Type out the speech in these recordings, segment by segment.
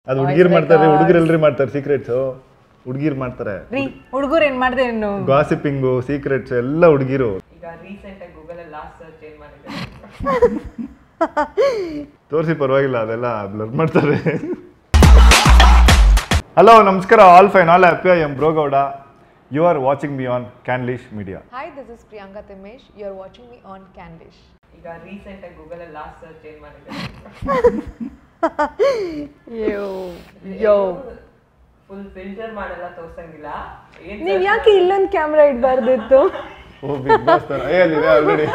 ಅದು ಹುಡುಗಿರು ಮಾಡ್ತಾರೆ ಹುಡುಗರೆಲ್ರಿ ಮಾಡ್ತಾರೆ ಸೀಕ್ರೆಟ್ಸು ಹುಡುಗಿರು ಮಾಡ್ತಾರೆ ರೀ ಹುಡುಗರು ಏನ್ ಮಾಡ್ದೆ ಇನ್ನು ಗಾಸಿಪಿಂಗು ಸೀಕ್ರೆಟ್ಸ್ ಎಲ್ಲ ಹುಡುಗಿರು ಈಗ ರೀಸೆಂಟ್ ಆಗಿ ಗೂಗಲ್ ಅಲ್ಲಿ ಲಾಸ್ಟ್ ಸರ್ಚ್ ಏನ್ ಮಾಡಿದ್ರೆ ತೋರಿಸಿ ಪರವಾಗಿಲ್ಲ ಅದೆಲ್ಲ ಬ್ಲರ್ ಮಾಡ್ತಾರೆ ಹಲೋ ನಮಸ್ಕಾರ all fine all happy I am ಬ್ರೋಗೌಡ you are watching me on Candish media Hi, this is Priyanka Timesh. You are watching me on Candish. ಈಗ ರೀಸೆಂಟ್ ಆಗಿ ಗೂಗಲ್ ಅಲ್ಲಿ ಲಾಸ್ಟ್ ಸರ್ಚ್ ಏನ್ ಮಾಡಿದ್ರೆ ಯೋ ಯೋ ಫುಲ್ ಫಿಲ್ಟರ್ ಮಾಡಲ್ಲ ತೋರ್ಸಂಗಿಲ್ಲ ಏನ್ ನೀವ್ ಯಾಕೆ ಇಲ್ಲೊಂದ್ ಕ್ಯಾಮ್ರಾ ಇಡ್ಬಾರ್ದಿತ್ತು ಓ ಬಿಗ್ ಬಾಸ್ ತರ ಏ ಅಲ್ಲಿದೆ ಆಲ್ರೆಡಿ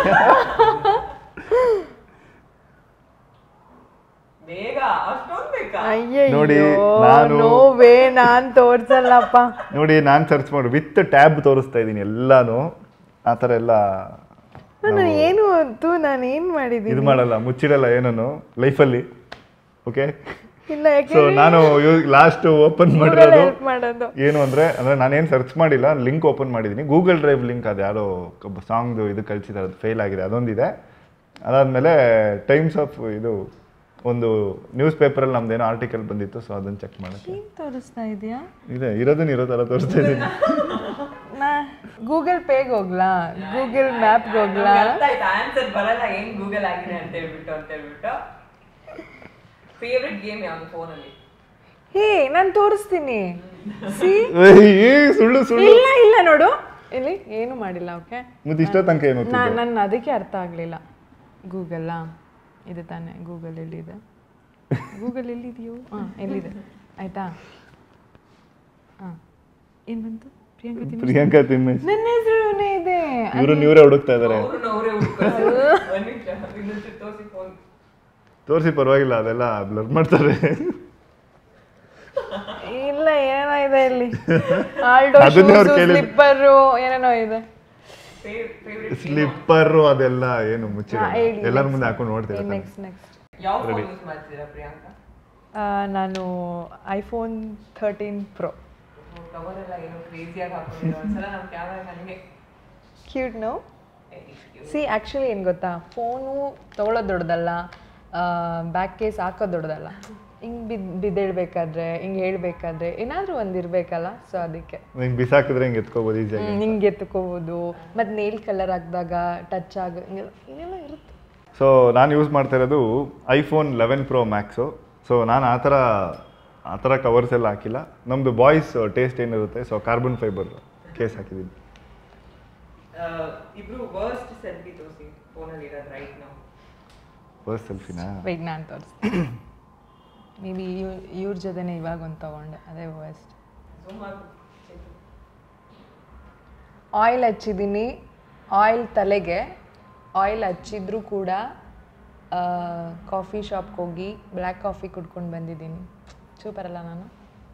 ಬೇಗ ಅಷ್ಟೊಂದ್ ಬೇಕಾ ನೋಡಿ, ಅಯ್ಯಯ್ಯೋ ನಾನು- ನೋ ವೇ ನಾನ್ ತೋರ್ಸಲ್ಲಪ್ಪ ನೋಡಿ ನಾನು ಸರ್ಚ್ ಮಾಡಿ ವಿತ್ ಟ್ಯಾಬ್ ತೋರಿಸ್ತಾ ಇದ್ದೀನಿ ಎಲ್ಲಾನು ಆ ಥರ ಎಲ್ಲ ನಾನು ಏನು ತು ನಾನು ಏನ್ ಮಾಡಿದೀನಿ ಇದು ಮಾಡಲ್ಲ ಮುಚ್ಚಿಡಲ್ಲ ಏನನು ಲೈಫಲ್ಲಿ ಓಕೆ ಇಲ್ಲ ಸೊ ಯಾಕೆ ನಾನು ಲಾಸ್ಟ್ ಓಪನ್ ಮಾಡಿರೋದು ಹೆಲ್ಪ್ ಮಾಡೋದು ಏನು ಅಂದರೆ ಅಂದರೆ ನಾನೇನು ಸರ್ಚ್ ಮಾಡಿಲ್ಲ ಲಿಂಕ್ ಓಪನ್ ಮಾಡಿದ್ದೀನಿ ಗೂಗಲ್ ಡ್ರೈವ್ ಲಿಂಕ್ ಅದು ಯಾರೋ ಸಾಂಗ್ದು ಇದು ಕಳಿಸಿದ್ದಾರೆ ಅದು ಫೇಲ್ ಆಗಿದೆ ಅದೊಂದಿದೆ ಅದಾದಮೇಲೆ ಟೈಮ್ಸ್ ಆಫ್ ಇದು ಒಂದು ನ್ಯೂಸ್ ಪೇಪರಲ್ಲಿ ನಮ್ದೇನೋ ಆರ್ಟಿಕಲ್ ಬಂದಿತ್ತು ಸೊ ಅದನ್ನು ಚೆಕ್ ಮಾಡೋಕ್ಕೆ ಏನ್ ತೋರಿಸ್ತಾ ಇದೆಯಾ ಇದೆ ಇರೋದನ್ನ ಇರೋ ಥರ ತೋರಿಸ್ತಾ ಇದ್ದೀನಿ ನಾ ಗೂಗಲ್ ಪೇಗ್ ಹೋಗ್ಲಾ ಗೂಗಲ್ ಮ್ಯಾಪ್ಗೆ ಹೋಗ್ಲಾ ಅರ್ಥ ಆಯ್ತು ಆನ್ಸರ್ ಬರಲ್ಲ ಏನ್ ಗೂಗಲ್ ಆಗಿದೆ ಅಂತ ಹೇಳ್ಬಿಟ್ಟು ಅಂತ ಹೇಳ್ಬಿಟ್ಟು ಫೇವ್ರೆಟ್ ಗೇಮ್ ಯಾವ್ದು ಫೋನಲ್ಲಿ ಹೇ ನಾನು ತೋರಿಸ್ತೀನಿ ಸಿ ಏ ಸುಳ್ಳು ಸುಳ್ಳು ಇಲ್ಲ ಇಲ್ಲ ನೋಡು ಇಲ್ಲಿ ಏನು ಮಾಡಿಲ್ಲ ಓಕೆ ಮತ್ತೆ ಇಷ್ಟೋ ತನಕ ಏನು ನಾ ನನ್ನ ಅದಕ್ಕೆ ಅರ್ಥ ಆಗಲಿಲ್ಲ ಗೂಗಲ್ಲಾ ಇದು ತಾನೇ ಗೂಗಲ್ ಎಲ್ಲಿದೆ ಗೂಗಲ್ ಎಲ್ಲಿದೆಯೋ ಹಾಂ ಎಲ್ಲಿದೆ ಆಯ್ತಾ ಹಾಂ ಏನು ಬಂತು ಪ್ರಿಯಾಂಕಾ ತಿಮ್ಮಿ ಪ್ರಿಯಾಂಕಾ ತಿಮ್ಮೇಶ್ ನನ್ನ ಹೆಸರು ಇದೆ ಇವರು ನೀವರೇ ಹುಡುಕ್ತಾ ಇದ್ದಾರೆ ಅವ್ರು ಅವರೇ ಹುಡ್ಕೊಂಡು ಒಂದ್ ನಿಮಿಷ ಇನ್ನೊಂದು ತೋರಿಸಿ ಫೋನ್ ತೋರಿಸಿ ಪರವಾಗಿಲ್ಲ ಅದೆಲ್ಲ ಬ್ಲರ್ ಮಾಡ್ತಾರೆ ಇಲ್ಲ ಏನೇನೋ ಇದೆ ಇಲ್ಲಿ ಆಲ್ಡೋ ಅದನ್ನೇ ಅವ್ರು ಕೇಳಿದ್ದು. ಸ್ಲಿಪ್ಪರು ಏನೇನೋ ಇದೆ ಫೇವ್ರೆಟ್ ಸ್ಲಿಪ್ಪರ್ ಅದೆಲ್ಲ ಏನು ಮುಚ್ಚಿಡ ಹಾ, ಹೇಳಿ, ಎಲ್ಲರ ಮುಂದೆ ಹಾಕೊಂಡು ನೋಡ್ತೀರಾ ತಾನೆ? ನೆಕ್ಸ್ಟ್ ನೆಕ್ಸ್ಟ್ ಯಾವ ಫೋನ್ ಯೂಸ್ ಮಾಡ್ತೀರಾ ಪ್ರಿಯಾಂಕಾ ನಾನು ಐಫೋನ್ ಥರ್ಟೀನ್ ಪ್ರೋ ಕವರ್ ಎಲ್ಲ ಏನೋ ಕ್ರೇಜಿಯಾಗಿ ಹಾಕೊಂಡಿರೋ ಒಂದ್ಸಲ ನಮ್ಮ ಕ್ಯಾಮ್ರಾ ನನಗೆ ಕ್ಯೂಟ್ ನೋ ಸಿ ಆ್ಯಕ್ಚುಲಿ ಏನು ಗೊತ್ತಾ ಫೋನು ತೊಗೊಳೋದು ದೊಡ್ಡದಲ್ಲ ಬ್ಯಾಕ್ ಕೇಸ್ ಹಾಕೋದು ದೊಡ್ಡದಲ್ಲ ಹಿಂಗೆ ಬಿದ್ದು ಬಿದ್ದೇಳ್ಬೇಕಾದ್ರೆ ಹಿಂಗೆ ಹೇಳ್ಬೇಕಾದ್ರೆ ಏನಾದರೂ ಒಂದು ಇರಬೇಕಲ್ಲ ಸೊ ಅದಕ್ಕೆ ಹಿಂಗ್ ಬಿಸಾಕಿದ್ರೆ ಹಿಂಗೆ ಎತ್ಕೋಬೋದು ಈಸಿಯಾಗಿ ಹಿಂಗೆ ಎತ್ಕೋಬೋದು ಮತ್ತು ನೇಲ್ ಕಲರ್ ಹಾಕಿದಾಗ ಟಚ್ ಆಗ ಹಿಂಗೆಲ್ಲ ಇರುತ್ತೆ ಸೊ ನಾನು ಯೂಸ್ ಮಾಡ್ತಾ ಇರೋದು iPhone eleven pro max so ನಾನು ಆ ಥರ ಆ ಥರ ಕವರ್ಸ್ ಎಲ್ಲ ಹಾಕಿಲ್ಲ ನಮ್ಮದು ಬಾಯ್ಸ್ ಟೇಸ್ಟ್ ಏನಿರುತ್ತೆ ಸೊ ಕಾರ್ಬನ್ ಫೈಬರ್ ಕೇಸ್ ಹಾಕಿದ್ದೀನಿ ಇಬ್ರು ವರ್ಸ್ಟ್ ಸೆಲ್ಫಿ ತೋರಿಸಿ ಫೋನಲ್ಲಿ ಇರೋದು ರೈಟ್ ನಾವು ಫಸ್ಟ್ ಸೆಲ್ಫಿನಾ ವೆಯ್ಟ್ ನಾನು ತೋರಿಸ್ತೀನಿ ಮೇ ಬಿ ಇವ್ ಇವ್ರ ಜೊತೆನೇ ಇವಾಗ ಒಂದು ತೊಗೊಂಡೆ ಅದೇ ವರ್ಸ್ಟ್ ಝೂಮ್ ಮಾಡು ಆಯಿಲ್ ಹಚ್ಚಿದ್ದೀನಿ ಆಯಿಲ್ ತಲೆಗೆ ಆಯಿಲ್ ಹಚ್ಚಿದ್ರೂ ಕೂಡ ಕಾಫಿ ಶಾಪ್ಗೆ ಹೋಗಿ ಬ್ಲ್ಯಾಕ್ ಕಾಫಿ ಕುಡ್ಕೊಂಡು ಬಂದಿದ್ದೀನಿ ಸೂಪರ್ ಅಲ್ಲ ನಾನು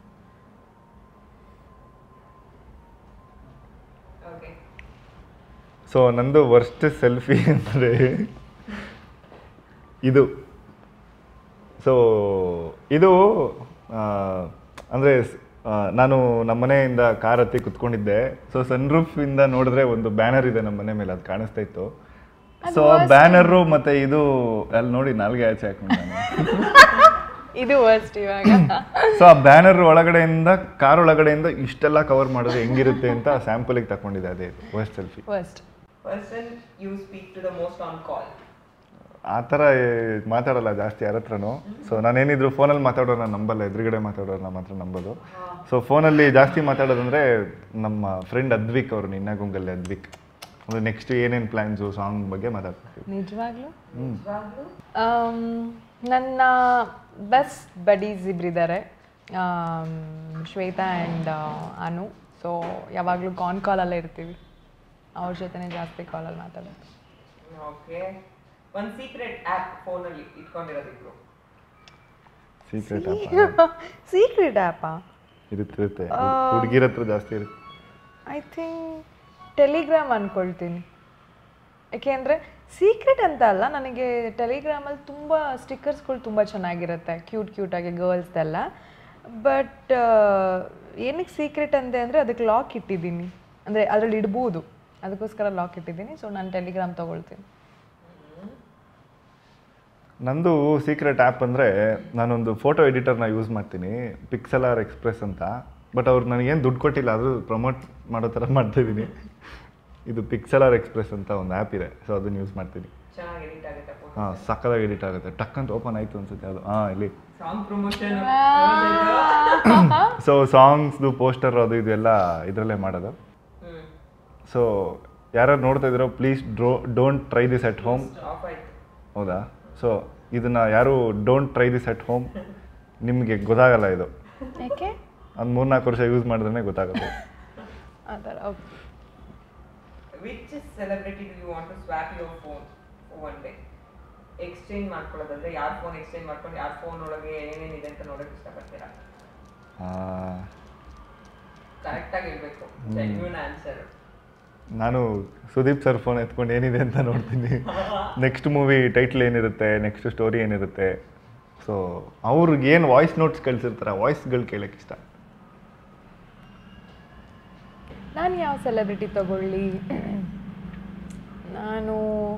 ಓಕೆ ಸೊ ನಂದು ವರ್ಸ್ಟ್ ಸೆಲ್ಫಿ ಅಂದರೆ ಇದು ಸೊ ಇದು ಅಂದರೆ ನಾನು ನಮ್ಮ ಮನೆಯಿಂದ ಕಾರ್ ಹತ್ತಿ ಕುತ್ಕೊಂಡಿದ್ದೆ ಸೊ ಸನ್ ಇಂದ ನೋಡಿದ್ರೆ ಒಂದು ಬ್ಯಾನರ್ ಇದೆ ನಮ್ಮ ಮನೆ ಮೇಲೆ ಅದು ಕಾಣಿಸ್ತಾ ಇತ್ತು ಸೊ ಬ್ಯಾನರು ಮತ್ತೆ ಇದು ಅಲ್ಲಿ ನೋಡಿ ನಾಲ್ಗೆ ಆಚೆ ಹಾಕೊಂಡು ಇದು ವರ್ಸ್ಟ್ ಇವಾಗ ಸೊ ಆ ಬ್ಯಾನರ್ ಒಳಗಡೆಯಿಂದ ಕಾರ್ ಒಳಗಡೆಯಿಂದ ಇಷ್ಟೆಲ್ಲ ಕವರ್ ಮಾಡಿದ್ರೆ ಹೆಂಗಿರುತ್ತೆ ಅಂತ ಸ್ಯಾಂಪಲಿಗೆ ತಗೊಂಡಿದ್ದೆ ಅದೇ worst selfie worst person you speak to the most on call ಆ ಥರ ಏ, ಮಾತಾಡಲ್ಲ ಜಾಸ್ತಿ ಯಾರ ಹತ್ರನೂ ಸೊ ನಾನೇನಿದ್ರು ಫೋನಲ್ಲಿ ಮಾತಾಡೋರು ನಾನು ನಂಬಲ್ಲ ಎದುರುಗಡೆ ಮಾತಾಡೋರು ನಮ್ಮ ಹತ್ರ ನಂಬೋದು ಸೊ ಫೋನಲ್ಲಿ ಜಾಸ್ತಿ ಮಾತಾಡೋದಂದ್ರೆ ನಮ್ಮ ಫ್ರೆಂಡ್ ಅದ್ವಿಕ್ ಅವರು ನಿನ್ನ ಗುಂಗಲ್ಲಿ ಅದ್ವಿಕ್ ಅಂದರೆ ನೆಕ್ಸ್ಟ್ ಏನೇನು ಪ್ಲ್ಯಾನ್ಸು ಸಾಂಗ್ ಬಗ್ಗೆ ಮಾತಾಡ್ತೀವಿ ನಿಜವಾಗ್ಲೂ ಆಮ್, ನನ್ನ ಬೆಸ್ಟ್ ಬಡೀಸ್ ಇಬ್ಬರಿದ್ದಾರೆ ಶ್ವೇತಾ ಆ್ಯಂಡ್ ಅನು ಸೊ ಯಾವಾಗಲೂ ಕಾನ್ ಕಾಲಲ್ಲೇ ಇರ್ತೀವಿ ಅವ್ರ ಜೊತೆನೇ ಜಾಸ್ತಿ ಕಾಲಲ್ಲಿ ಮಾತಾಡೋದು ಓಕೆ ಒಂದು ಸೀಕ್ರೆಟ್ ಆ್ಯಪ್ ಫೋನಲ್ಲಿ ಇಟ್ಕೊಂಡಿರೋದಿಬ್ರು ಸೀಕ್ರೆಟ್ ಸೀಕ್ರೆಟ್ ಆ್ಯಪಾ ಇರುತ್ತೆ ಇರುತ್ತೆ ಹುಡುಗಿರ ಹತ್ರ ಜಾಸ್ತಿ ಇರುತ್ತೆ ಐ ಥಿಂಕ್ ಟೆಲಿಗ್ರಾಮ್ ಅಂದ್ಕೊಳ್ತೀನಿ ಯಾಕೆಂದರೆ ಸೀಕ್ರೆಟ್ ಅಂತ ಅಲ್ಲ ನನಗೆ ಟೆಲಿಗ್ರಾಮಲ್ಲಿ ತುಂಬ ಸ್ಟಿಕ್ಕರ್ಸ್ಗಳು ತುಂಬ ಚೆನ್ನಾಗಿರುತ್ತೆ ಕ್ಯೂಟ್ ಕ್ಯೂಟಾಗಿ ಗರ್ಲ್ಸ್ದೆಲ್ಲ ಬಟ್ ಏನಕ್ಕೆ ಸೀಕ್ರೆಟ್ ಅಂದೆ ಅಂದರೆ ಅದಕ್ಕೆ ಲಾಕ್ ಇಟ್ಟಿದ್ದೀನಿ ಅಂದರೆ ಅದರಲ್ಲಿ ಇಡ್ಬೋದು ಅದಕ್ಕೋಸ್ಕರ ಲಾಕ್ ಇಟ್ಟಿದ್ದೀನಿ ಸೊ ನಾನು ಟೆಲಿಗ್ರಾಮ್ ತೊಗೊಳ್ತೀನಿ ನಂದು ಸೀಕ್ರೆಟ್ ಆ್ಯಪ್ ಅಂದರೆ ನಾನೊಂದು ಫೋಟೋ ಎಡಿಟರ್ನ ಯೂಸ್ ಮಾಡ್ತೀನಿ ಪಿಕ್ಸೆಲಾರ್ ಎಕ್ಸ್ಪ್ರೆಸ್ ಅಂತ ಬಟ್ ಅವ್ರು ನನಗೇನು ದುಡ್ಡು ಕೊಟ್ಟಿಲ್ಲ ಅದು ಪ್ರಮೋಟ್ ಮಾಡೋ ಥರ ಮಾಡ್ತಾಯಿದ್ದೀನಿ ಇದು ಪಿಕ್ಸೆಲಾರ್ ಎಕ್ಸ್ಪ್ರೆಸ್ ಅಂತ ಒಂದು ಆ್ಯಪ್ ಇದೆ ಸೊ ಅದನ್ನು ಯೂಸ್ ಮಾಡ್ತೀನಿ ಚೆನ್ನಾಗಿ ಎಡಿಟ್ ಆಗುತ್ತೆ ಫೋಟೋ ಹಾಂ ಸಕ್ಕದಾಗಿ ಎಡಿಟ್ ಆಗುತ್ತೆ ಟಕ್ ಅಂತ ಓಪನ್ ಆಯಿತು ಅನ್ಸುತ್ತೆ ಅದು ಹಾಂ ಇಲ್ಲಿ ಸಾಂಗ್ ಪ್ರಮೋಷನ್ ಸೊ ಸಾಂಗ್ಸ್ದು ಪೋಸ್ಟರ್ ಅದು ಇದು ಎಲ್ಲ ಇದರಲ್ಲೇ ಮಾಡೋದು ಹ್ಮ್ ಸೊ ಯಾರು ನೋಡ್ತಾ ಇದ್ದೀರೋ ಪ್ಲೀಸ್ ಡ್ರೋ don't try this at home ಆಫ್ ಆಯ್ತು ಹೌದಾ ಸೊ ಇದನ್ನು ಯಾರು don't try this at home ನಿಮಗೆ ಗೊತ್ತಾಗಲ್ಲ ಇದು ಯಾಕೆ ಒಂದು ಮೂರ್ನಾಲ್ಕು ವರ್ಷ ಯೂಸ್ ಮಾಡಿದ್ರೆ ಗೊತ್ತಾಗುತ್ತೆ ಆ ಥರ okay which celebrity do you want to swap your phone one day exchange ಮಾಡ್ಕೊಳ್ಳೋದಾದ್ರೆ ಯಾರ ಫೋನ್ ಎಕ್ಸ್ಚೇಂಜ್ ಮಾಡ್ಕೊಂಡು ಯಾರ ಫೋನ್ ಒಳಗೆ ಏನೇನಿದೆ ಅಂತ ನೋಡೋಕೆ ಇಷ್ಟಪಡ್ತೀರಾ ಕರೆಕ್ಟಾಗಿ ಇರಬೇಕು ಜೆನ್ಯೂನ್ ಆನ್ಸರ್ ನಾನು ಸುದೀಪ್ ಸರ್ ಫೋನ್ ಎತ್ಕೊಂಡು ಏನಿದೆ ಅಂತ ನೋಡ್ತೀನಿ ನೆಕ್ಸ್ಟ್ ಮೂವಿ ಟೈಟ್ಲ್ ಏನಿರುತ್ತೆ ನೆಕ್ಸ್ಟ್ ಸ್ಟೋರಿ ಏನಿರುತ್ತೆ ಸೊ ಅವ್ರಿಗೆ ಏನು ವಾಯ್ಸ್ ನೋಟ್ಸ್ ಕಳಿಸಿರ್ತಾರೆ ವಾಯ್ಸ್ಗಳು ಕೇಳೋಕ್ಕೆ ಇಷ್ಟ ನಾನು ಯಾವ ಸೆಲೆಬ್ರಿಟಿ ತಗೊಳ್ಳಿ ನಾನು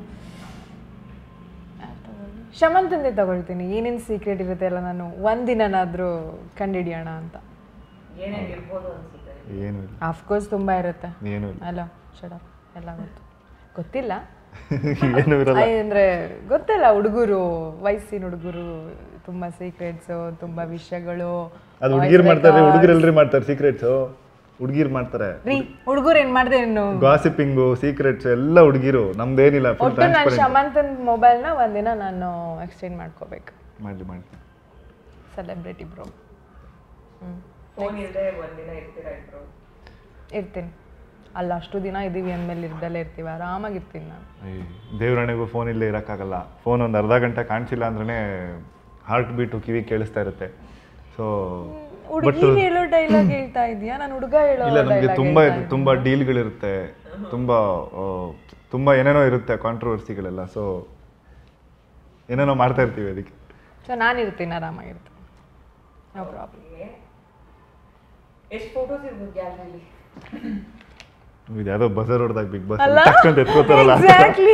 ಯಾರ್ ತಗೊಳ್ಳಿ? ಶಮಂತಂದೆ ತಗೊಳ್ತೀನಿ ಏನೇನು ಸೀಕ್ರೆಟ್ ಇರುತ್ತೆ ಎಲ್ಲ ನಾನು ಒಂದಿನನಾದರೂ ಕಂಡಿಡಿಯೋಣ ಅಂತ ಏನೇನು ಇರ್ಬೋದು ಅನ್ಸುತ್ತೆ ಏನೂ ಇಲ್ಲ ಆಫ್ಕೋರ್ಸ್ ತುಂಬ ಇರುತ್ತೆ ಏನೂ ಇಲ್ಲ ಅಲ್ಲ ಶಡ ಎಲ್ಲ ಗೊತ್ತು ಗೊತ್ತಿಲ್ಲ ಏನೂ ಇರಲ್ಲ ಐ- ಅಂದ್ರೆ ಗೊತ್ತಲ್ಲ ಹುಡುಗರು ವಯಸ್ಸಿನ ಹುಡುಗರು ತುಂಬಾ ಸೀಕ್ರೆಟ್ಸು ತುಂಬಾ ವಿಷಯಗಳು ಅದು ಹುಡುಗಿರು ಮಾಡ್ತಾರೆ ಹುಡುಗರೆಲ್ಲರೂ ಮಾಡ್ತಾರೆ ಸೀಕ್ರೆಟ್ಸು ಹುಡುಗಿರು ಮಾಡ್ತಾರೆ ರೀ ಹುಡುಗರು ಏನ್ ಮಾಡ್ದೆ ಇನ್ನು ಗಾಸಿಪಿಂಗು ಸೀಕ್ರೆಟ್ಸ್ ಎಲ್ಲ ಹುಡುಗಿರು ನಮ್ದೇನಿಲ್ಲ ಫುಲ್ ಒಟ್ಟು ನಾನು ಟ್ರಾನ್ಸ್ಪರೆಂಟ್ ಶಮಂತನ್ ಮೊಬೈಲ್ನ ಒಂದಿನ ನಾನು ಎಕ್ಸ್ಚೇಂಜ್ ಮಾಡ್ಕೋಬೇಕು ಮಾಡಲಿ ಮಾಡಲಿ ಸೆಲೆಬ್ರಿಟಿ ಬ್ರೋ ಹ್ಞೂ ಫೋನ್ ಇಲ್ಲದೆ ಒಂದಿನ ಇರ್ತೀರಾ ಇಬ್ರು ಇರ್ತೀನಿ ಅಲ್ಲ ಅಷ್ಟು ದಿನ ಇದೀವಿ ಅಂದಮೇಲೆ ಇರ್ದಲ್ಲೇ ಇರ್ತೀವಿ ಆರಾಮಾಗಿರ್ತೀನಿ ನಾನು ದೇವರಾಣೆಗೂ ಫೋನ್ ಇಲ್ಲೇ ಇರೋಕ್ಕಾಗಲ್ಲ ಫೋನ್ ಒಂದು ಅರ್ಧ ಗಂಟೆ ಕಾಣಿಸಿಲ್ಲ ಅಂದ್ರೆ ಹಾರ್ಟ್ ಬೀಟು ಕಿವಿ ಕೇಳಿಸ್ತಾ ಇರುತ್ತೆ ಸೊ ಹುಡುಗಿ ಹೇಳೋ ಡೈಲಾಗ್ ಹೇಳ್ತಾ ಇದೀಯಾ ನಾನು ಹುಡುಗ ಹೇಳೋ ಇಲ್ಲ ನಮಗೆ ಡೈಲಾಗ್ ತುಂಬ ಇದು ತುಂಬ ಡೀಲ್ಗಳಿರುತ್ತೆ ತುಂಬ ಆ, ತುಂಬ ಏನೇನೋ ಇರುತ್ತೆ ಕಾಂಟ್ರವರ್ಸಿಗಳೆಲ್ಲ ಸೊ ಏನೇನೋ ಮಾಡ್ತಾ ಇರ್ತೀವಿ ಅದಕ್ಕೆ ಸೊ ನಾನು ಇರ್ತೀನಿ ಆರಾಮಾಗಿರ್ತೀನಿ ನೋ ಪ್ರಾಬ್ಲಮ್ ಎಷ್ಟು ಫೋಟೋಸ್ ಇರ್ಬೋದು ಗ್ಯಾಲರಿಲಿ ಇದು ಯಾವುದೋ ಬಜರ್ ಹೊಡೆದಾಗ ಬಿಗ್ ಬಾಸ್ ಅಲ್ಲ? ಟಕ್ಕಂತ ಎತ್ಕೋತಾರಲ್ಲ exactly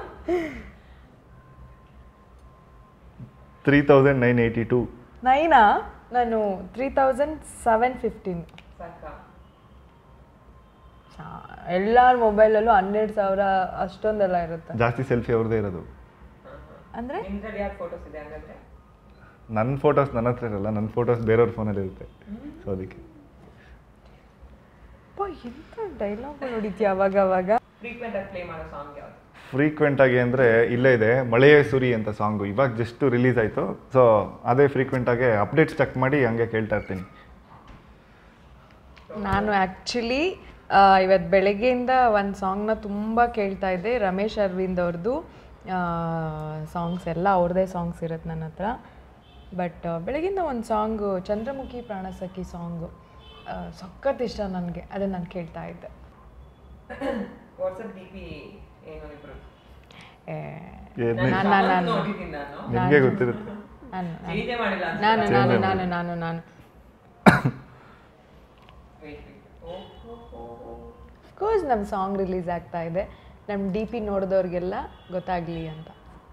three thousand nine eighty two ನೈನಾ ನಾನು ತ್ರೀ ತೌಸಂಡ್ ಸೆವೆನ್ ಫಿಫ್ಟೀನ್ ಸಾಕಾ ಎಲ್ಲರ ಮೊಬೈಲಲ್ಲೂ ಹನ್ನೆರಡು ಸಾವಿರ ಅಷ್ಟೊಂದೆಲ್ಲ ಇರುತ್ತೆ ಜಾಸ್ತಿ ಸೆಲ್ಫಿ ಅವ್ರದ್ದೇ ಇರೋದು ಅಂದ್ರೆ ನಿಮ್ದ್ರಲ್ಲಿ ಯಾರು ಫೋಟೋಸ್ ಇದೆ ಹಂಗಂದ್ರೆ ನನ್ನ ಫೋಟೋಸ್ ನನ್ನ ಹತ್ರ ಇರಲ್ಲ ನನ್ನ ಫೋಟೋಸ್ ಬೇರೆಯವ್ರ ಫೋನಲ್ಲಿ ಇರುತ್ತೆ ಸೊ ಅದಕ್ಕೆ ಅಪ್ಪ, ಎಂತ ಡೈಲಾಗ್ ನೋಡಿದ್ಯಾ ಅವಾಗ ಅವಾಗ ಫ್ರೀಕ್ವೆಂಟ್ ಆಗಿ ಪ್ಲೇ ಮಾಡೋ ಸಾಂಗ್ ಯಾವುದು ಫ್ರೀಕ್ವೆಂಟ್ ಆಗಿ ಅಂದರೆ ಇಲ್ಲೇ ಇದೆ ಮಳೆಯೇ ಸುರಿ ಅಂತ ಸಾಂಗು ಇವಾಗ ಜಸ್ಟ್ ರಿಲೀಸ್ ಆಯಿತು ಸೊ ಅದೇ ಫ್ರೀಕ್ವೆಂಟ್ ಆಗಿ ಅಪ್ಡೇಟ್ಸ್ ಚೆಕ್ ಮಾಡಿ ಹಂಗೆ ಕೇಳ್ತಾ ಇರ್ತೀನಿ ನಾನು ಆ್ಯಕ್ಚುಲಿ ಇವತ್ತು ಬೆಳಗ್ಗೆಯಿಂದ ಒಂದು ಸಾಂಗ್ನ ತುಂಬ ಕೇಳ್ತಾ ಇದ್ದೆ ರಮೇಶ್ ಅರವಿಂದ್ ಅವ್ರದ್ದು ಸಾಂಗ್ಸ್ ಎಲ್ಲ ಅವ್ರದ್ದೇ ಸಾಂಗ್ಸ್ ಇರುತ್ತೆ ನನ್ನ ಹತ್ರ ಬಟ್ ಬೆಳಗಿಂದ ಒಂದು ಸಾಂಗು ಚಂದ್ರಮುಖಿ ಪ್ರಾಣಸಖಿ ಸಾಂಗು ಸಖತ್ ಇಷ್ಟ ನನಗೆ ಅದನ್ನು ನಾನು ಕೇಳ್ತಾ ಇದ್ದೆ ವಾಟ್ಸಪ್ ಡಿ ಪಿ ಏನು ಇಬ್ರು ಏ, ಏನ್ ನಾನು ನಾನು- ನಾನು- ನಾನು- ನೋಡಿದ್ದೀನಿ ನಾನು ನಿಮಗೆ ಗೊತ್ತಿರುತ್ತೆ ನಾನು ಚೇಂಜೇ ಮಾಡಿಲ್ಲ ನಾನು ನಾನು ನಾನು ನಾನು ನಾನು ಕೋರ್ಸ್ ನಮ್ಮ ಸಾಂಗ್ ರಿಲೀಸ್ ಆಗ್ತಾ ಇದೆ ನಮ್ಮ ಡಿ ಪಿ ನೋಡಿದವ್ರಿಗೆಲ್ಲ ಗೊತ್ತಾಗ್ಲಿ ಅಂತ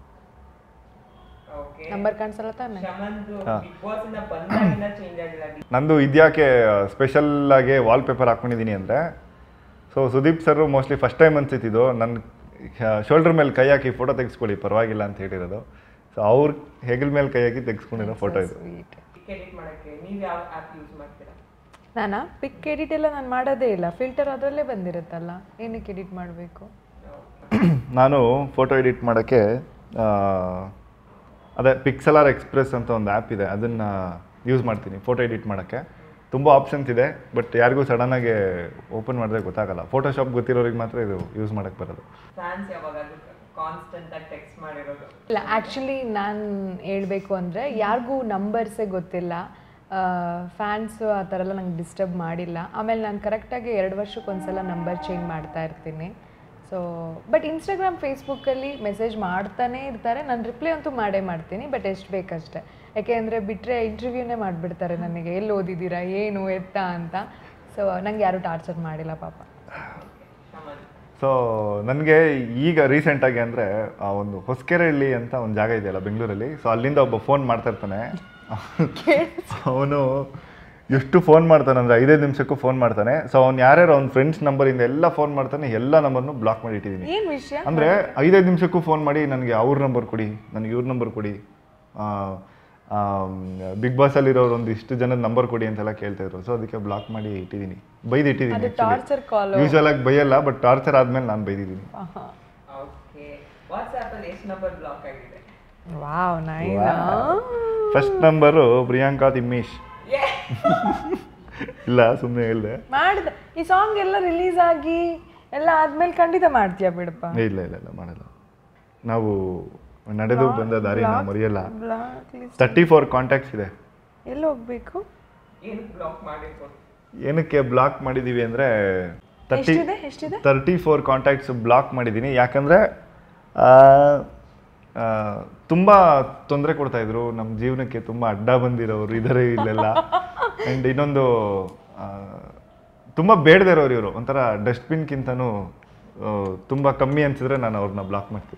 ಓಕೆ ನಂಬರ್ ಕಾಣಿಸಲ್ಲ ತಾನೆ ಶಮಂದು ಬಿಗ್ ಬಾಸ್ ಇಂದ ಬಂದಾಗಿಂದ ಚೇಂಜ್ ಆಗಿಲ್ಲ ನಂದು ಇದ್ಯಾಕೆ ಸ್ಪೆಷಲ್ ಆಗಿ ವಾಲ್ ಪೇಪರ್ ಹಾಕೊಂಡಿದ್ದೀನಿ ಅಂದರೆ so Sudeep sir mostly first time ಅನ್ಸಿತ್ತಿದ್ದು ನನ್ನ ಶೋಲ್ಡರ್ ಮೇಲೆ ಕೈ ಹಾಕಿ ಫೋಟೋ ತೆಗೆಸ್ಕೊಳ್ಳಿ ಪರವಾಗಿಲ್ಲ ಅಂತ ಹೇಳಿರೋದು ಸೊ ಅವ್ರ ಹೆಗಲ್ ಮೇಲೆ ಕೈ ಹಾಕಿ ತೆಗೆಸ್ಕೊಂಡಿರೋ ಫೋಟೋ ಇದು ಸ್ವೀಟ್ ಪಿಕ್ ಎಡಿಟ್ ಮಾಡಕ್ಕೆ ನೀವು ಯಾವ ಆ್ಯಪ್ ಯೂಸ್ ಮಾಡ್ತೀರಾ ನಾನಾ ಪಿಕ್ ಎಡಿಟ್ ಎಲ್ಲ ನಾನು ಮಾಡೋದೇ ಇಲ್ಲ ಫಿಲ್ಟರ್ ಅದರಲ್ಲೇ ಬಂದಿರುತ್ತಲ್ಲ ಏನಕ್ಕೆ ಎಡಿಟ್ ಮಾಡಬೇಕು ನಾನು ಫೋಟೋ ಎಡಿಟ್ ಮಾಡೋಕ್ಕೆ ಅದೇ ಪಿಕ್ಸೆಲಾರ್ ಎಕ್ಸ್ಪ್ರೆಸ್ ಅಂತ ಒಂದು ಆ್ಯಪ್ ಇದೆ ಅದನ್ನು ಯೂಸ್ ಮಾಡ್ತೀನಿ ಫೋಟೋ ಎಡಿಟ್ ಮಾಡೋಕ್ಕೆ ತುಂಬ ಆಪ್ಷನ್ಸ್ ಇದೆ ಬಟ್ ಯಾರಿಗೂ ಸಡನ್ನಾಗಿ ಓಪನ್ ಮಾಡಿದ್ರೆ ಗೊತ್ತಾಗಲ್ಲ ಫೋಟೋಶಾಪ್ ಗೊತ್ತಿರೋರಿಗೆ ಮಾತ್ರ ಇದು ಯೂಸ್ ಮಾಡೋಕ್ಕೆ ಬರೋದು ಫ್ಯಾನ್ಸ್ ಯಾವಾಗಾದ್ರೂ ಕಾನ್ಸ್ಟೆಂಟ್ ಆಗಿ ಟೆಕ್ಸ್ಟ್ ಮಾಡಿರೋದು ಇಲ್ಲ ಆ್ಯಕ್ಚುಲಿ ನಾನು ಹೇಳಬೇಕು ಅಂದರೆ ಯಾರಿಗೂ ನಂಬರ್ಸೇ ಗೊತ್ತಿಲ್ಲ ಫ್ಯಾನ್ಸು ಆ ಥರ ಎಲ್ಲ ನಂಗೆ ಡಿಸ್ಟರ್ಬ್ ಮಾಡಿಲ್ಲ ಆಮೇಲೆ ನಾನು ಕರೆಕ್ಟಾಗಿ ಎರಡು ವರ್ಷಕ್ಕೊಂದ್ಸಲ ನಂಬರ್ ಚೇಂಜ್ ಮಾಡ್ತಾ ಇರ್ತೀನಿ ಸೊ ಬಟ್ ಇನ್ಸ್ಟಾಗ್ರಾಮ್ ಫೇಸ್ಬುಕ್ಕಲ್ಲಿ ಮೆಸೇಜ್ ಮಾಡ್ತಾನೇ ಇರ್ತಾರೆ ನಾನು ರಿಪ್ಲೈ ಅಂತೂ ಮಾಡೇ ಮಾಡ್ತೀನಿ ಬಟ್ ಎಷ್ಟು ಬೇಕಷ್ಟೆ ಯಾಕೆಂದರೆ ಬಿಟ್ಟರೆ ಇಂಟರ್ವ್ಯೂನೇ ಮಾಡಿಬಿಡ್ತಾರೆ ನನಗೆ ಎಲ್ಲಿ ಓದಿದ್ದೀರಾ ಏನು ಎತ್ತ ಅಂತ ಸೊ ನಂಗೆ ಯಾರೂ ಟಾರ್ಚರ್ ಮಾಡಿಲ್ಲ ಪಾಪ ಶಮನ್ ಸೊ ನನಗೆ ಈಗ ರೀಸೆಂಟಾಗಿ ಅಂದರೆ ಆ ಒಂದು ಹೊಸಕೆರೆಹಳ್ಳಿ ಅಂತ ಒಂದು ಜಾಗ ಇದೆಯಲ್ಲ ಬೆಂಗಳೂರಲ್ಲಿ ಸೊ ಅಲ್ಲಿಂದ ಒಬ್ಬ ಫೋನ್ ಮಾಡ್ತಾ ಇರ್ತಾನೆ ಅವನು ಎಷ್ಟು ಫೋನ್ ಮಾಡ್ತಾನೆ ಅಂದರೆ ಐದೈದು ನಿಮಿಷಕ್ಕೂ ಫೋನ್ ಮಾಡ್ತಾನೆ ಸೊ ಅವ್ನು ಯಾರ್ಯಾರು ಅವ್ನ ಫ್ರೆಂಡ್ಸ್ ನಂಬರಿಂದ ಎಲ್ಲ ಫೋನ್ ಮಾಡ್ತಾನೆ ಎಲ್ಲ ನಂಬರ್ನು ಬ್ಲಾಕ್ ಮಾಡಿ ಇಟ್ಟಿದ್ದೀನಿ ಏನ್ ವಿಷಯ ಅಂದರೆ ಐದೈದು ನಿಮಿಷಕ್ಕೂ ಫೋನ್ ಮಾಡಿ ನನಗೆ ಅವ್ರ ನಂಬರ್ ಕೊಡಿ ನನಗೆ ಇವ್ರ ನಂಬರ್ ಕೊಡಿ ಬಿಗ್ ಬಾಸಲ್ಲಿರೋರು ಒಂದು ಇಷ್ಟು ಜನದ ನಂಬರ್ ಕೊಡಿ ಅಂತೆಲ್ಲ ಕೇಳ್ತಾ ಇದ್ರು ಸೊ ಅದಕ್ಕೆ ಬ್ಲಾಕ್ ಮಾಡಿ ಇಟ್ಟಿದ್ದೀನಿ ಬೈದು ಇಟ್ಟಿದ್ದೀನಿ ಅದು ಟಾರ್ಚರ್ ಕಾಲ್ ಯೂಶಲ್ ಆಗಿ ಬೈಯಲ್ಲ ಬಟ್ ಟಾರ್ಚರ್ ಆದ್ಮೇಲೆ ನಾನು ಬೈದಿದ್ದೀನಿ ಓಕೆ ವಾಟ್ಸ್ಆ್ಯಪ್ ಅಲ್ಲಿ ಎಷ್ಟು ನಂಬರ್ ಬ್ಲಾಕ್ ಆಗಿದೆ wow nice first number Priyanka ತಿಮ್ಮೀಶ್ ಇಲ್ಲ ಸುಮ್ಮನೆ ಹೇಳಿದೆ ಮಾಡಿದೆ ಈ ಸಾಂಗ್ ಎಲ್ಲ ರಿಲೀಸ್ ಆಗಿ ಎಲ್ಲ ಆದ್ಮೇಲೆ ಖಂಡಿತ ಮಾಡ್ತೀಯ ಬಿಡಪ್ಪ ಇಲ್ಲ ಇಲ್ಲ ಇಲ್ಲ ಮಾಡಲ್ಲ ನಾವು ನಡೆದು ಬಂದ ದಾರಿ ನಾವು ಮರೆಯಲ್ಲ block list thirty four contacts ಇದೆ ಎಲ್ಲಿ ಹೋಗ್ಬೇಕು ಏನಕ್ಕೆ ಬ್ಲಾಕ್ ಮಾಡಿರ್ಬೋದು ಏನಕ್ಕೆ ಬ್ಲಾಕ್ ಮಾಡಿದೀವಿ ಅಂದರೆ ತರ್ಟಿ ಎಷ್ಟಿದೆ ಎಷ್ಟಿದೆ ತರ್ಟಿ ಫೋರ್ ಕಾಂಟ್ಯಾಕ್ಟ್ಸ್ ಬ್ಲಾಕ್ ಮಾಡಿದ್ದೀನಿ ಯಾಕಂದರೆ ತುಂಬ ತೊಂದರೆ ಕೊಡ್ತಾಯಿದ್ರು ನಮ್ಮ ಜೀವನಕ್ಕೆ ತುಂಬ ಅಡ್ಡ ಬಂದಿರೋರು ಇದ್ದಾರೆ ಇಲ್ಲೆಲ್ಲ ಆ್ಯಂಡ್ ಇನ್ನೊಂದು ತುಂಬ ಬೇಡದೇ ಇರೋರು ಇವರು ಒಂಥರ ಡಸ್ಟ್ಬಿನ್ಗಿಂತನೂ ತುಂಬ ಕಮ್ಮಿ ಅನ್ಸಿದ್ರೆ ನಾನು ಅವ್ರನ್ನ ಬ್ಲಾಕ್ ಮಾಡ್ತೀನಿ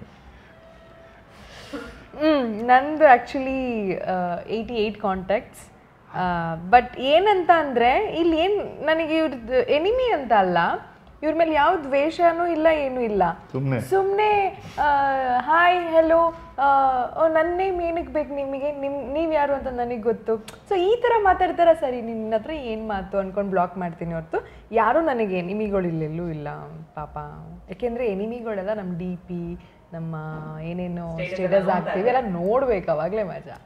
ಹ್ಮ್ ನಂದು actually eighty eight contacts but ಏನಂತ ಅಂದರೆ ಇಲ್ಲಿ ಏನು ನನಗೆ ಇವ್ರದ್ದು ಎನಿಮಿ ಅಂತ ಅಲ್ಲ ಇವ್ರ ಮೇಲೆ ಯಾವ ದ್ವೇಷನೂ ಇಲ್ಲ ಏನೂ ಇಲ್ಲ ಸುಮ್ಮನೆ ಸುಮ್ಮನೆ ಹಾಯ್ ಹೆಲೋ ನನ್ನ ನೇಮ್ ಏನಕ್ಕೆ ಬೇಕು ನಿಮಗೆ ನಿಮ್ ನೀವು ಯಾರು ಅಂತ ನನಗೆ ಗೊತ್ತು ಸೊ ಈ ಥರ ಮಾತಾಡ್ತಾರ ಸರಿ ನಿನ್ನ ಹತ್ರ ಏನು ಮಾತು ಅನ್ಕೊಂಡು ಬ್ಲಾಕ್ ಮಾಡ್ತೀನಿ ಹೊರತು ಯಾರೂ ನನಗೆ ಎನಿಮಿಗಳು ಇಲ್ಲೆಲ್ಲೂ ಇಲ್ಲ ಪಾಪ ಯಾಕೆಂದರೆ ಎನಿಮಿಗಳೆಲ್ಲ ನಮ್ಮ ಡಿ ಪಿ ನಮ್ಮ ಏನೇನು ಸ್ಟೇಟಸ್ ಆಗ್ತೀವಿ ಎಲ್ಲ ನೋಡ್ಬೇಕು ಅವಾಗಲೇ ಮಜಾ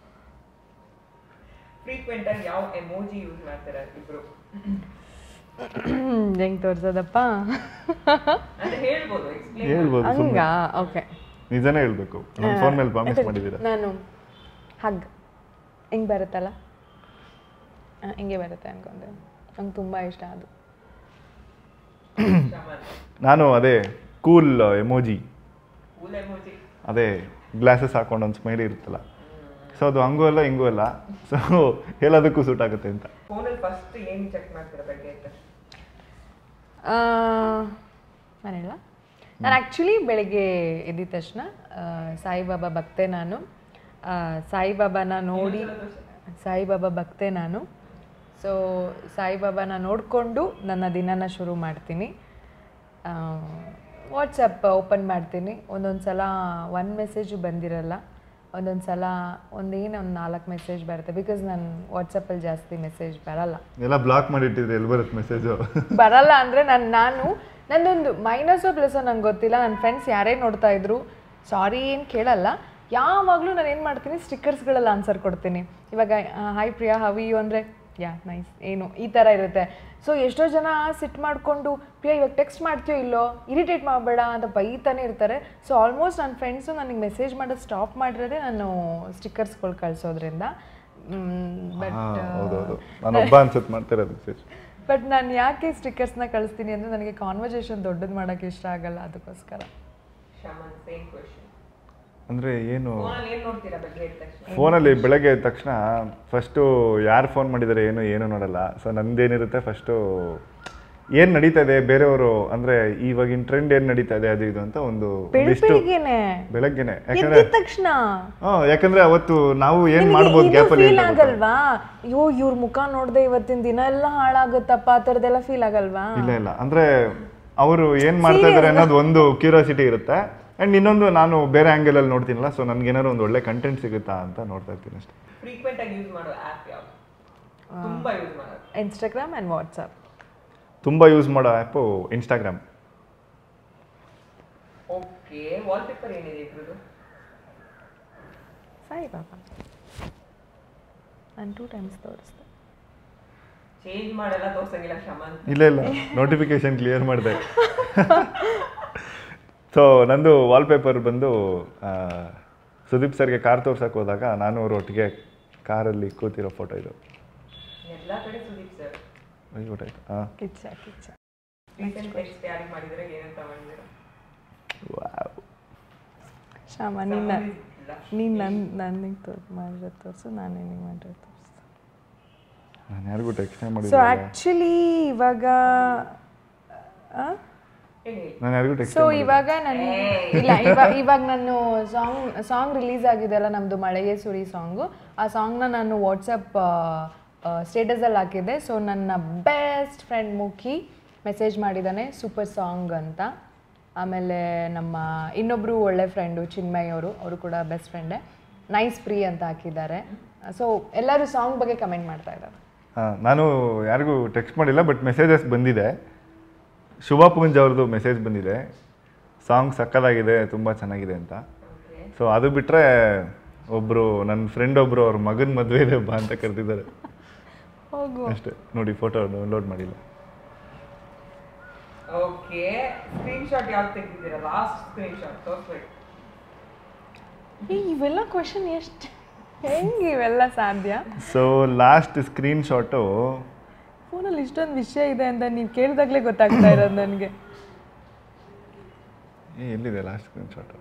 ಫ್ರೀಕ್ವೆಂಟ್ ಆಗಿ ಯಾವ ಎಮೋಜಿ ಯೂಸ್ ಮಾಡ್ತಾರೆ ಇಬ್ರು ಹೆಂಗೆ ತೋರ್ಸೋದಪ್ಪ ಅಂದ್ರೆ ಹೇಳ್ಬೋದು ಎಕ್ಸ್ಪ್ಲೇನ್ ಹೇಳ್ಬೋದು ಹಂಗ ಸುಮ್ಮನೆ ಓಕೆ ನಿಜನೇ ಹೇಳ್ಬೇಕು ನನ್ನ ಫೋನ್ ಮೇಲೆ ಪ್ರಾಮಿಸ್ ಮಾಡಿದ್ದೀರಾ ನಾನು ಹಗ್ ಹಿಂಗೆ ಬರುತ್ತಲ್ಲ ಆ, ಹಿಂಗೆ ಬರುತ್ತೆ ಅನ್ಕೊಂಡೆ ನಂಗೆ ತುಂಬ ಇಷ್ಟ ಅದು ಶಮನ್ ನಾನು ಅದೇ ಕೂಲ್ ಎಮೋಜಿ ಕೂಲ್ ಎಮೋಜಿ ಅದೇ ಗ್ಲಾಸಸ್ ಹಾಕೊಂಡು ಒಂದು ಸ್ಮೈಲಿ ಇರುತ್ತಲ್ಲ ಸೊ ಅದು ಹಂಗೂ ಅಲ್ಲ ಹಿಂಗೂ ಅಲ್ಲ ಸೊ ಎಲ್ಲದಕ್ಕೂ ಸೂಟ್ ಆಗುತ್ತೆ ಅಂತ ಫೋನಲ್ಲಿ ಫಸ್ಟ್ ಏನು ಚೆಕ್ ಮಾಡ್ತೀರಾ ಬೆಳಗ್ಗೆ ಎದ್ದ ತಕ್ಷಣ? ನಾನು ಹೇಳ ನಾನು ಆ್ಯಕ್ಚುಲಿ ಬೆಳಗ್ಗೆ ಎದ್ದಿದ ತಕ್ಷಣ ಆ, ಸಾಯಿಬಾಬಾ ಭಕ್ತೆ ನಾನು ಆ, ಸಾಯಿಬಾಬಾನ ನೋಡಿ ಸಾಯಿಬಾಬಾ ಭಕ್ತೆ ನಾನು ಸೊ ಸಾಯಿಬಾಬಾನ ನೋಡಿಕೊಂಡು ನನ್ನ ದಿನನ ಶುರು ಮಾಡ್ತೀನಿ ವಾಟ್ಸಪ್ ಓಪನ್ ಮಾಡ್ತೀನಿ ಒಂದೊಂದು ಸಲ ಒನ್ ಮೆಸೇಜು ಬಂದಿರಲ್ಲ ಒಂದೊಂದು ಸಲ ಒಂದೇನು ಒಂದು ನಾಲ್ಕು ಮೆಸೇಜ್ ಬರುತ್ತೆ ಬಿಕಾಸ್ ನಾನು ವಾಟ್ಸಪ್ಪಲ್ಲಿ ಜಾಸ್ತಿ ಮೆಸೇಜ್ ಬರಲ್ಲ ಎಲ್ಲ ಬ್ಲಾಕ್ ಮಾಡಿಟ್ಟಿದ್ರೆ ಎಲ್ಲಿ ಬರುತ್ತೆ ಮೆಸೇಜು ಬರಲ್ಲ ಅಂದರೆ ನಾನು ನಾನು ನಂದೊಂದು ಮೈನಸೋ ಪ್ಲಸ್ಸೋ ನಂಗೆ ಗೊತ್ತಿಲ್ಲ ನನ್ನ ಫ್ರೆಂಡ್ಸ್ ಯಾರೇ ನೋಡ್ತಾ ಇದ್ರು ಸಾರಿ ಏನು ಕೇಳಲ್ಲ ಯಾವಾಗಲೂ ನಾನು ಏನು ಮಾಡ್ತೀನಿ ಸ್ಟಿಕ್ಕರ್ಸ್ಗಳಲ್ಲಿ ಆನ್ಸರ್ ಕೊಡ್ತೀನಿ ಇವಾಗ ಹಾಯ್ ಪ್ರಿಯಾ ಹವಿ ಯು ಅಂದರೆ ಯಾ ನೈಸ್ ಏನು ಈ ಥರ ಇರುತ್ತೆ ಸೊ ಎಷ್ಟೋ ಜನ ಸಿಟ್ ಮಾಡಿಕೊಂಡು ಪ್ರಿಯಾ ಇವಾಗ ಟೆಕ್ಸ್ಟ್ ಮಾಡ್ತೀಯೋ ಇಲ್ಲೋ ಇರಿಟೇಟ್ ಮಾಡಬೇಡ ಅಂತ ಬೈತಾನೆ ಇರ್ತಾರೆ ಸೊ ಆಲ್ಮೋಸ್ಟ್ ನನ್ನ ಫ್ರೆಂಡ್ಸು ನನಗೆ ಮೆಸೇಜ್ ಮಾಡೋದು ಸ್ಟಾಪ್ ಮಾಡಿರೋದೇ ನಾನು ಸ್ಟಿಕ್ಕರ್ಸ್ಗಳು ಕಳಿಸೋದ್ರಿಂದ ಬಟ್ ಹೌದೌದು ನಾನು ಒಬ್ಬ ಅನ್ಸುತ್ತೆ ಮಾಡ್ತಿರೋದು ಮೆಸೇಜ್ ಬಟ್ ನಾನು ಯಾಕೆ ಸ್ಟಿಕ್ಕರ್ಸ್ನ ಕಳಿಸ್ತೀನಿ ಅಂದರೆ ನನಗೆ ಕಾನ್ವರ್ಸೇಷನ್ ದೊಡ್ಡದು ಮಾಡೋಕ್ಕೆ ಇಷ್ಟ ಆಗಲ್ಲ ಅದಕ್ಕೋಸ್ಕರ ಶಮನ್ ಸೇಮ್ ಕ್ವೆಶನ್ ಅಂದರೆ ಏನು ಫೋನಲ್ಲಿ ಏನು ನೋಡ್ತೀರಾ ಬೆಳಗ್ಗೆ ಎದ್ದ ತಕ್ಷಣ ಫೋನಲ್ಲಿ ಬೆಳಗ್ಗೆ ಎದ್ದ ತಕ್ಷಣ ಫಸ್ಟು ಯಾರು ಫೋನ್ ಮಾಡಿದ್ದಾರೆ ಏನು ಏನು ನೋಡಲ್ಲ ಸೊ ನಂದೇನಿರುತ್ತೆ ಫಸ್ಟು ಏನು ನಡೀತಾ ಇದೆ ಬೇರೆಯವರು ಅಂದರೆ ಇವಾಗಿನ ಟ್ರೆಂಡ್ ಏನು ನಡೀತಾ ಇದೆ ಅದು ಇದು ಅಂತ ಒಂದು ಲಿಸ್ಟು ಬೆಳಿಗ್ಗೆನೆ ಬೆಳಗ್ಗೆನೆ ಯಾಕಂದ್ರೆ ಎದ್ದಿದ ತಕ್ಷಣ ಹಾಂ ಯಾಕಂದ್ರೆ ಅವತ್ತು ನಾವು ಏನು ಮಾಡ್ಬೋದು ಗ್ಯಾಪಲ್ಲಿ ಫೀಲ್ ಆಗಲ್ವಾ ಅಯ್ಯೋ ಇವ್ರ ಮುಖ ನೋಡ್ದೆ ಇವತ್ತಿನ ದಿನ ಎಲ್ಲ ಹಾಳಾಗುತ್ತಪ್ಪ ಆ ಥರದ್ದೆಲ್ಲ ಫೀಲ್ ಆಗಲ್ವಾ ಇಲ್ಲ ಇಲ್ಲ ಅಂದ್ರೆ ಅವರು ಏನ್ ಮಾಡ್ತಾ ಇದ್ದಾರೆ ಅನ್ನೋದು ಒಂದು ಕ್ಯೂರಿಯಾಸಿಟಿ ಇರುತ್ತೆ ಅಂಡ್ ಇನ್ನೊಂದು ನಾನು ಬೇರೆ ಆಂಗಲ್ ಅಲ್ಲಿ ನೋಡ್ತೀನಲ್ಲ ಸೊ ನನ್ಗೆ ಏನಾದ್ರು ಒಂದು ಒಳ್ಳೆ ಕಂಟೆಂಟ್ ಸಿಗುತ್ತಾ ಅಂತ ನೋಡ್ತಾ ಇರ್ತೀನಿ ಅಷ್ಟೇ ಫ್ರೀಕ್ವೆಂಟ್ ಆಗಿ ಯೂಸ್ ಮಾಡೋ ಆ್ಯಪ್ ಯಾವುದು ತುಂಬಾ ಯೂಸ್ ಮಾಡೋದು ಇನ್ಸ್ಟಾಗ್ರಾಮ್ ಆ್ಯಂಡ್ ವಾಟ್ಸಪ್ ತುಂಬಾ ಯೂಸ್ ಮಾಡೋ ಆ್ಯಪು ಇನ್ಸ್ಟಾಗ್ರಾಮ್ ಓಕೆ ವಾಲ್ಪೇಪರ್ ಏನಿದೆ ಇಬ್ರದ್ದು ಸಾಯಿ ಬಾಬಾ ನಾನು ಟೂ ಟೈಮ್ಸ್ ತೋರಿಸ್ದೆ ಚೇಂಜ್ ಮಾಡಲ್ಲ ತೋರ್ಸಂಗಿಲ್ಲ ಶಮನ್ ಇಲ್ಲ ಇಲ್ಲ ನೋಟಿಫಿಕೇಶನ್ ಕ್ಲಿಯರ್ ಮಾಡಿದೆ ಸೊ ನಂದು ವಾಲ್ಪೇಪರ್ ಬಂದು ಆ, ಸುದೀಪ್ ಸರ್ಗೆ ಕಾರ್ ತೋರ್ಸಕ್ಕೆ ಹೋದಾಗ ನಾನು ಅವ್ರ ಒಟ್ಟಿಗೆ ಕಾರಲ್ಲಿ ಕೂತಿರೋ ಫೋಟೋ ಇದು ಎಲ್ಲಾ ಕಡೆ ಸುದೀಪ್ ಸರ್ ಗೊತ್ತಾಯ್ತು ಹಾಂ ಕಿಚ್ಚ ಕಿಚ್ಚ ರೀಸೆಂಟ್ ಟೆಕ್ಸ್ಟ್ ಯಾರಿಗೆ ಮಾಡಿದ್ರೆ ಏನಂತ ಮಾಡಿದ್ರೆ ವಾವ್ ಶ್ಯಾಮ ನಿನ್ನ ನೀನು ನನ್ನ ನನಗೆ ತೋರ್ ಮಾಡಿರೋ ತೋರಿಸು ನಾನು ನಿನಗೆ ಮಾಡಿರೋ ತೋರಿಸು ನಾನು ಯಾರಿಗೂ ಟೆಕ್ಸ್ಟ್ ಸೊ ಮಾಡಿಲ್ಲ ಆ್ಯಕ್ಚುಲಿ ಇವಾಗ ಆ? ಹೇಳಿ ಹೇಳಿ ನಾನು ಯಾರಿಗೂ ಟೆಕ್ಸ್ಟ್ ಸೊ ಇವಾಗ ನಾನು ಇಲ್ಲ ಇವಾಗ ಇವಾಗ ನಾನು ಸಾಂಗ್ ಸಾಂಗ್ ರಿಲೀಸ್ ಆಗಿದೆ ಅಲ್ಲ ನಮ್ಮದು ಮಳೆಯೇ ಸುರಿ ಸಾಂಗು ಆ ಸಾಂಗ್ನ ನಾನು ವಾಟ್ಸಪ್ ಸ್ಟೇಟಸಲ್ಲಿ ಹಾಕಿದ್ದೆ ಸೊ ನನ್ನ ಬೆಸ್ಟ್ ಫ್ರೆಂಡ್ ಮುಖಿ ಮೆಸೇಜ್ ಮಾಡಿದ್ದಾನೆ ಸೂಪರ್ ಸಾಂಗ್ ಅಂತ ಆಮೇಲೆ ನಮ್ಮ ಇನ್ನೊಬ್ಬರು ಒಳ್ಳೆ ಫ್ರೆಂಡು ಚಿನ್ಮಯ್ ಅವರು ಅವರು ಕೂಡ ಬೆಸ್ಟ್ ಫ್ರೆಂಡೇ ನೈಸ್ ಪ್ರೀ ಅಂತ ಹಾಕಿದ್ದಾರೆ ಸೊ ಎಲ್ಲರೂ ಸಾಂಗ್ ಬಗ್ಗೆ ಕಮೆಂಟ್ ಮಾಡ್ತಾ ಇದ್ದಾರೆ ನಾನು ಯಾರಿಗೂ ಟೆಕ್ಸ್ಟ್ ಮಾಡಿಲ್ಲ ಬಟ್ ಮೆಸೇಜಸ್ ಬಂದಿದೆ ಶುಭಾ ಪೂಂಜ್ ಅವ್ರದ್ದು ಮೆಸೇಜ್ ಬಂದಿದೆ ಸಾಂಗ್ ಸಕ್ಕದಾಗಿದೆ ತುಂಬ ಚೆನ್ನಾಗಿದೆ ಅಂತ ಸೊ ಅದು ಬಿಟ್ಟರೆ ಒಬ್ಬರು ನನ್ನ ಫ್ರೆಂಡ್ ಒಬ್ಬರು ಅವ್ರ ಮಗನ ಮದುವೆ ಇದೆ ಬಾ ಅಂತ ಕರೆದಿದ್ದಾರೆ ಹೋಗು ಅಷ್ಟೇ ನೋಡಿ ಫೋಟೋ ಡೌನ್ಲೋಡ್ ಮಾಡಿಲ್ಲ ಓಕೆ ಸ್ಕ್ರೀನ್ ಶಾಟ್ ಯಾವ್ದು ತೆಗೆದಿದ್ದೀರಾ ಲಾಸ್ಟ್ ಸ್ಕ್ರೀನ್ ಶಾಟ್ ತೋರಿಸ್ಬೇಕು ಏ, ಇವೆಲ್ಲ ಕ್ವಶನ್ ಎಷ್ಟು ಹೆಂಗೆ ಇವೆಲ್ಲ ಸಾಧ್ಯ ಸೊ ಲಾಸ್ಟ್ ಸ್ಕ್ರೀನ್ ಶಾಟು ಫೋನಲ್ಲಿ ಇಷ್ಟೊಂದು ವಿಷಯ ಇದೆ ಅಂತ ನೀವು ಕೇಳಿದಾಗಲೇ ಗೊತ್ತಾಗ್ತಾ ಇರೋದು ನನಗೆ ಏ ಎಲ್ಲಿದೆ ಲಾಸ್ಟ್ ಸ್ಕ್ರೀನ್ ಶಾಟು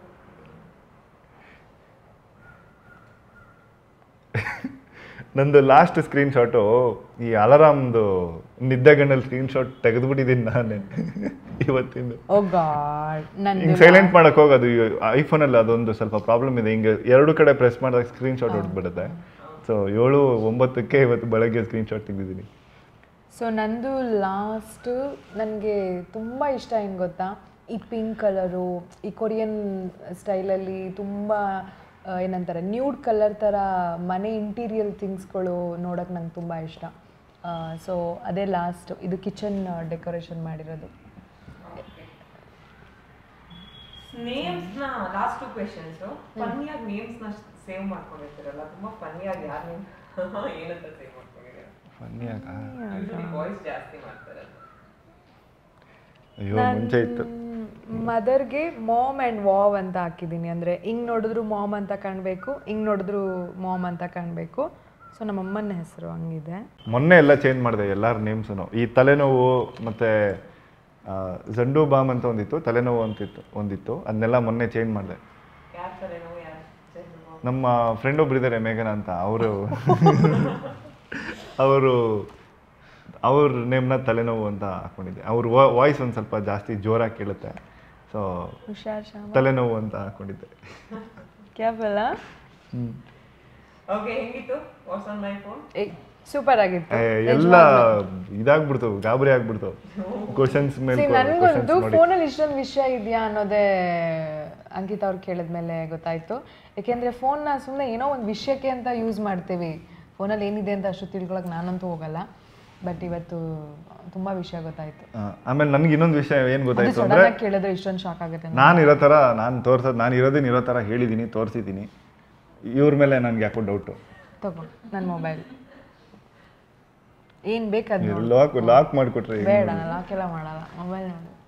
ನಂದು ಲಾಸ್ಟ್ ಸ್ಕ್ರೀನ್ ಶಾಟು ಈ ಅಲಾರಾಮ್ದು ನಿದ್ದೆಗಣ್ಣಲ್ಲಿ ಸ್ಕ್ರೀನ್ ಶಾಟ್ ತೆಗೆದ್ಬಿಟ್ಟಿದ್ದೀನಿ ನಾನೇ ಇವತ್ತಿಂದು ಓ ಗಾಡ್ ನಂದು ಹಿಂಗೆ ಸೈಲೆಂಟ್ ಮಾಡಕ್ ಹೋಗೋದು ಐಫೋನಲ್ಲಿ ಅದೊಂದು ಸ್ವಲ್ಪ ಪ್ರಾಬ್ಲಮ್ ಇದೆ ಹಿಂಗೆ ಎರಡು ಕಡೆ ಪ್ರೆಸ್ ಮಾಡಿದಾಗ ಸ್ಕ್ರೀನ್ ಶಾಟ್ ಹೊಡೆದ್ಬಿಡುತ್ತೆ ಸೊ ಏಳು ಒಂಬತ್ತಕ್ಕೆ ಇವತ್ತು ಬೆಳಗ್ಗೆ ಸ್ಕ್ರೀನ್ ಶಾಟ್ ತೆಗೆದಿದ್ದೀನಿ ಸೊ ನಂದು ಲಾಸ್ಟು ನನಗೆ ತುಂಬ ಇಷ್ಟ ಏನು ಗೊತ್ತಾ ಈ ಪಿಂಕ್ ಕಲರು ಈ ಕೊರಿಯನ್ ಸ್ಟೈಲಲ್ಲಿ ತುಂಬ ಆ, ಏನಂತಾರೆ ನ್ಯೂಡ್ ಕಲರ್ ಥರ ಮನೆ ಇಂಟೀರಿಯರ್ ಥಿಂಗ್ಸ್ಗಳು ನೋಡೋಕೆ ನಂಗೆ ತುಂಬ ಇಷ್ಟ ಸೊ ಅದೇ ಲಾಸ್ಟ್ ಇದು ಕಿಚನ್ ಡೆಕೋರೇಷನ್ ಮಾಡಿರೋದು ನೇಮ್ಸ್ ನ ಲಾಸ್ಟ್ ಟು ಕ್ವೆಶನ್ಸ್ ಫನ್ನಿಯಾಗಿ ನೇಮ್ಸ್ ನ ಸೇವ್ ಮಾಡ್ಕೊಂಡಿರ್ತೀರಲ್ಲ ತುಂಬಾ ಫನ್ನಿಯಾಗಿ ಯಾರು ನೇಮ್ ಏನಂತ ಸೇವ್ ಮಾಡ್ಕೊಂಡಿದ್ದೀರಾ ಫನ್ನಿಯಾಗ ಯೂಶಲಿ ಬಾಯ್ಸ್ ಜಾಸ್ತಿ ಮಾಡ್ತಾರೆ ಅದು. ಅಯ್ಯೋ ಮುಂಚೆ ಇತ್ತು ಮದರ್ಗೆ ಮಾಮ್ ಆ್ಯಂಡ್ ವಾವ್ ಅಂತ ಹಾಕಿದ್ದೀನಿ ಅಂದರೆ ಹಿಂಗೆ ನೋಡಿದ್ರು ಮಾಮ್ ಅಂತ ಕಾಣಬೇಕು ಹಿಂಗೆ ನೋಡಿದ್ರು ಮಾಮ್ ಅಂತ ಕಾಣಬೇಕು ಸೊ ನಮ್ಮ ಅಮ್ಮನ ಹೆಸರು ಹಂಗಿದೆ ಮೊನ್ನೆ ಎಲ್ಲ ಚೇಂಜ್ ಮಾಡಿದೆ ಎಲ್ಲರ ನೇಮ್ಸು ಈ ತಲೆನೋವು ಮತ್ತು ಜಂಡು ಬಾಮ್ ಅಂತ ಒಂದಿತ್ತು ತಲೆನೋವು ಅಂತಿತ್ತು ಒಂದಿತ್ತು ಅದನ್ನೆಲ್ಲ ಮೊನ್ನೆ ಚೇಂಜ್ ಮಾಡಿದೆ ಯಾರ್ ತಲೆನೋವು ಯಾರ್ ಚೆಂಡು ನಮ್ಮ ಫ್ರೆಂಡ್ ಒಬ್ರು ಇದ್ದಾರೆ ಮೇಘನ ಅಂತ ಅವರು ಅವರು ಅವ್ರ ನೇಮ್ನ ತಲೆನೋವು ಅಂತ ಹಾಕೊಂಡಿದ್ದೆ ಅವ್ರ ವಾಯ್ಸ್ ಒಂದು ಸ್ವಲ್ಪ ಜಾಸ್ತಿ ಜೋರಾಗಿ ಕೇಳುತ್ತೆ ಸೊ ಹುಷಾರ್ ಶ್ಯಾಮ ತಲೆನೋವು ಅಂತ ಹಾಕೊಂಡಿದ್ದೆ ಕ್ಯಾಬಲ್ಲ ಓಕೆ ಹೆಂಗಿತ್ತು what's on my phone super ಆಗಿತ್ತು ಏ, ಎಲ್ಲ ಇದಾಗ್ಬಿಡ್ತು ಗಾಬರಿ ಆಗ್ಬಿಡ್ತು ಕ್ವಶನ್ಸ್ ಮೇಲೆ ನನಗಂತೂ ಫೋನಲ್ಲಿ ಇಷ್ಟೊಂದು ವಿಷಯ ಇದೆಯಾ ಅನ್ನೋದೇ ಅಂಕಿತಾ ಅವ್ರು ಕೇಳಿದ್ಮೇಲೆ ಗೊತ್ತಾಯ್ತು ಯಾಕೆಂದ್ರೆ ಫೋನ್ನ ಸುಮ್ಮನೆ ಏನೋ ಒಂದು ವಿಷಯಕ್ಕೆ ಅಂತ ಯೂಸ್ ಮಾಡ್ತೀವಿ ಫೋನಲ್ಲಿ ಏನಿದೆ ಅಂತ ಅಷ್ಟು ತಿಳ್ಕೊಳಕ್ ನಾನಂತೂ ಹೋಗಲ್ಲ ಬಟ್ ಇವತ್ತು ತುಂಬಾ ವಿಷಯ ಗೊತ್ತಾಯ್ತು ಆಮೇಲೆ ನನಗೆ ಇನ್ನೊಂದು ವಿಷಯ ಏನು ಅದು ಗೊತ್ತಾಯ್ತು ಸಡನ್ ಅಂದ್ರೆ ಆಗಿ ಕೇಳಿದ್ರೆ ಇಷ್ಟೊಂದು ಶಾಕ್ ಆಗುತ್ತೆ ನಾನು ಇರೋ ಥರ ನಾನು ತೋರ್ಸೋದು ನಾನು ಇರೋದೇನು ಇರೋ ಥರ ಹೇಳಿದ್ದೀನಿ ತೋರಿಸಿದ್ದೀನಿ ಇವ್ರ ಮೇಲೆ ನನಗೆ ಯಾಕೋ ಡೌಟು ತಗೋ ನನ್ನ ಮೊಬೈಲ್ ಏನ್ ಬೇಕಾದ್ ನೋಡು ಲಾಕ್ ಲಾಕ್ ಮಾಡಿಕೊಟ್ರೆ ಬೇಡ ನಾನು ಲಾಕೆಲ್ಲ ಮಾಡಲ್ಲ ಮೊಬೈಲ್ ನೋಡು